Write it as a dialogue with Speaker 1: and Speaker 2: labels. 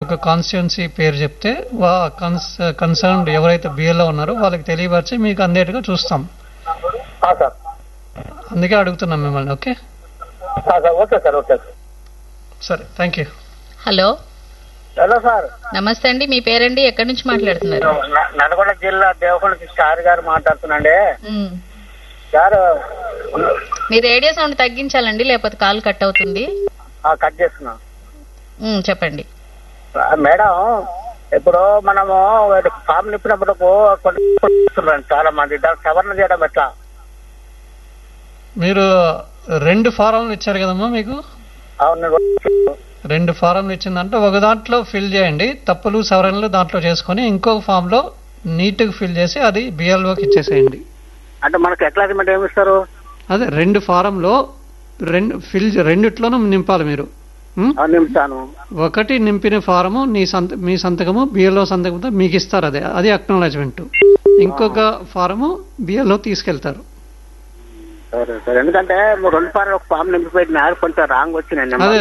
Speaker 1: ఒక కాన్స్టిట్యున్సీ పేరు చెప్తే వా కన్స్ కన్సర్న్డ్ ఎవరైతే బిఎల్ఓ ఉన్నారో వాళ్ళకి తెలియపరిచి మీకు అందేట్టుగా చూస్తాం
Speaker 2: ఆ, సార్
Speaker 1: అందుకే అడుగుతున్నాం మిమ్మల్ని ఓకే
Speaker 2: ఆ, sir okay sir okay sir
Speaker 1: సరే thank you
Speaker 3: hello
Speaker 2: hello sir
Speaker 3: నమస్తే అండి మీ పేరండి ఎక్కడి నుంచి మాట్లాడుతున్నారు
Speaker 2: న- నల్గొండ జిల్లా దేవకొండ స్టార్ గారు మాట్లాడుతున్నాండి
Speaker 3: ఉమ్.
Speaker 2: సార్
Speaker 3: మీ రేడియో సౌండ్ తగ్గించాలండి లేకపోతే కాల్ కట్ అవుతుంది
Speaker 2: ఆ, కట్ చేస్తున్నా
Speaker 3: ఉమ్, చెప్పండి
Speaker 2: ఆ, మేడం ఇప్పుడు మనము ఫామ్ నింపినప్పుడు కొన్ని ఇస్తున్నారు చాలా మంది దాన్ని సవరణ చేయడం ఎట్లా
Speaker 1: మీరు రెండు ఫారంలు ఇచ్చారు కదమ్మా మీకు
Speaker 2: అవును
Speaker 1: రెండు ఫారంలు ఇచ్చిందంటే ఒక దాంట్లో ఫిల్ చేయండి తప్పులు సవరణలు దాంట్లో చేసుకొని ఇంకొక ఫామ్లో నీట్గా ఫిల్ చేసి అది బిఎల్ఓకి ఇచ్చేసేయండి
Speaker 2: అంటే మనకు ఎట్లా అగ్రిమెంట్ ఏమి ఇస్తారు
Speaker 1: అదే రెండు ఫారంలో రెండు ఫిల్ రెండిట్లోనూ నింపాలి మీరు ఉం?
Speaker 2: ఆ, నింపుతాను
Speaker 1: ఒకటి నింపిన ఫారము నీ సంత మీ సంతకము బిఎల్ఓ సంతకంతో మీకు ఇస్తారు అదే అది అక్నాలజ్మెంట్ ఇంకొక ఫారము బిఎల్ఓ తీసుకెళ్తారు
Speaker 2: సరే సరే ఎందుకంటే రెండు ఫారం ఒక ఫామ్ నింపిపోయినారు కొంచెం రాంగ్ వచ్చినాయి
Speaker 1: అదే